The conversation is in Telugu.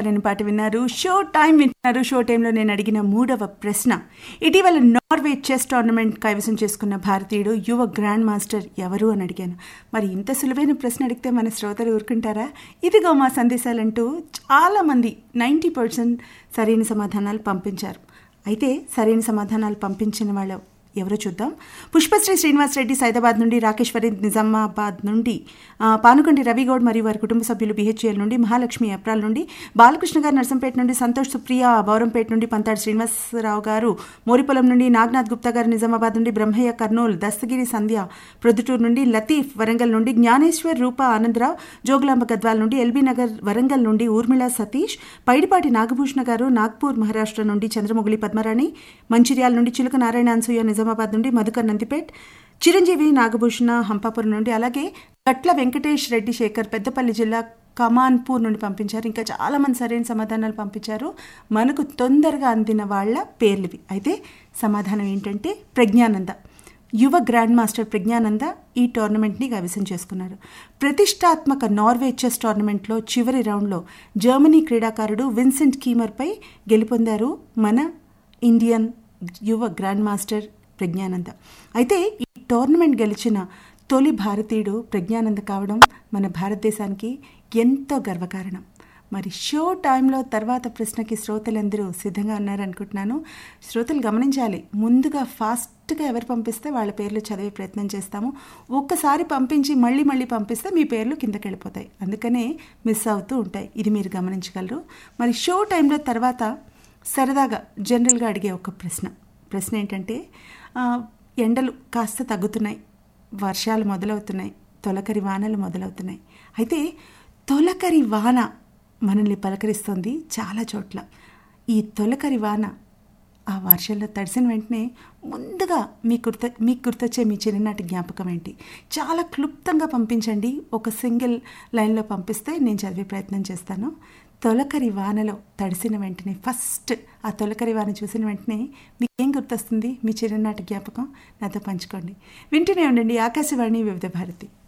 ఆపరని పాట విన్నారు షో టైం వింటున్నారు షో టైంలో నేను అడిగిన మూడవ ప్రశ్న ఇటీవల నార్వే చెస్ టోర్నమెంట్ కైవసం చేసుకున్న భారతీయుడు యువ గ్రాండ్ మాస్టర్ ఎవరు అని అడిగాను మరి ఇంత సులువైన ప్రశ్న అడిగితే మన శ్రోతలు ఊరుకుంటారా ఇదిగో మా సందేశాలంటూ చాలామంది నైంటీ పర్సెంట్ సరైన సమాధానాలు పంపించారు అయితే సరైన సమాధానాలు పంపించిన వాళ్ళ ఎవరో చూద్దాం పుష్పశ్రీ శ్రీనివాస్ రెడ్డి సైదాబాద్ నుండి రాకేశ్వరి నిజామాబాద్ నుండి ఆ, పానుకొండి రవిగౌడ్ మరియు వారి కుటుంబ సభ్యులు బిహెచ్ఎల్ నుండి మహాలక్ష్మి అప్రాల్ నుండి బాలకృష్ణ గారు నర్సంపేట నుండి సంతోష్ సుప్రియ బౌరంపేట నుండి పంతాడు శ్రీనివాసరావు గారు మోరిపొలం నుండి నాగనాథ్ గుప్తా గారు నిజామాబాద్ నుండి బ్రహ్మయ్య కర్నూలు దస్తగిరి సంధ్య ప్రొద్దుటూరు నుండి లతీఫ్ వరంగల్ నుండి జ్ఞానేశ్వర్ రూప ఆనందరావు జోగులాంబ గద్వాల్ నుండి ఎల్బీ నగర్ వరంగల్ నుండి ఊర్మిళ సతీష్ పైడిపాటి నాగభూషణ గారు నాగ్పూర్ మహారాష్ట్ర నుండి చంద్రముగిలి పద్మరాణి మంచిర్యాల నుండి చిలుక నారాయణ అన్సూయ నిజామాబాద్ నుండి మధుకర్ నందిపేట్ చిరంజీవి నాగభూషణ హంపాపురం నుండి అలాగే గట్ల వెంకటేష్ రెడ్డి శేఖర్ పెద్దపల్లి జిల్లా కమాన్పూర్ నుండి పంపించారు ఇంకా చాలా మంది సరైన సమాధానాలు పంపించారు మనకు తొందరగా అందిన వాళ్ళ పేర్లువి అయితే సమాధానం ఏంటంటే ప్రజ్ఞానంద యువ గ్రాండ్ మాస్టర్ ప్రజ్ఞానంద ఈ టోర్నమెంట్ని కైవసం చేసుకున్నారు ప్రతిష్టాత్మక నార్వే చెస్ టోర్నమెంట్లో చివరి రౌండ్లో జర్మనీ క్రీడాకారుడు విన్సెంట్ కీమర్పై గెలుపొందారు మన ఇండియన్ యువ గ్రాండ్ మాస్టర్ ప్రజ్ఞానంద అయితే ఈ టోర్నమెంట్ గెలిచిన తొలి భారతీయుడు ప్రజ్ఞానంద కావడం మన భారతదేశానికి ఎంతో గర్వకారణం మరి షో టైంలో తర్వాత ప్రశ్నకి శ్రోతలందరూ సిద్ధంగా ఉన్నారనుకుంటున్నాను శ్రోతలు గమనించాలి ముందుగా ఫాస్ట్గా ఎవరు పంపిస్తే వాళ్ళ పేర్లు చదివే ప్రయత్నం చేస్తాము ఒక్కసారి పంపించి మళ్ళీ మళ్ళీ పంపిస్తే మీ పేర్లు కిందకి వెళ్ళిపోతాయి అందుకనే మిస్ అవుతూ ఉంటాయి ఇది మీరు గమనించగలరు మరి షో టైంలో తర్వాత సరదాగా జనరల్గా అడిగే ఒక ప్రశ్న ప్రశ్న ఏంటంటే ఆ, ఎండలు కాస్త తగ్గుతున్నాయి వర్షాలు మొదలవుతున్నాయి తొలకరి వానలు మొదలవుతున్నాయి అయితే తొలకరి వాన మనల్ని పలకరిస్తుంది చాలా చోట్ల ఈ తొలకరి వాన ఆ వర్షంలో తడిసిన వెంటనే ముందుగా మీ గుర్త మీకు గుర్తొచ్చే మీ చిన్ననాటి జ్ఞాపకం ఏంటి చాలా క్లుప్తంగా పంపించండి ఒక సింగిల్ లైన్లో పంపిస్తే నేను చదివే ప్రయత్నం చేస్తాను తొలకరి వానలో తడిసిన వెంటనే ఫస్ట్ ఆ తొలకరి వాన చూసిన వెంటనే మీకు ఏం గుర్తొస్తుంది మీ చిన్ననాటి జ్ఞాపకం నాతో పంచుకోండి వింటూనే ఉండండి ఆకాశవాణి వివిధ భారతి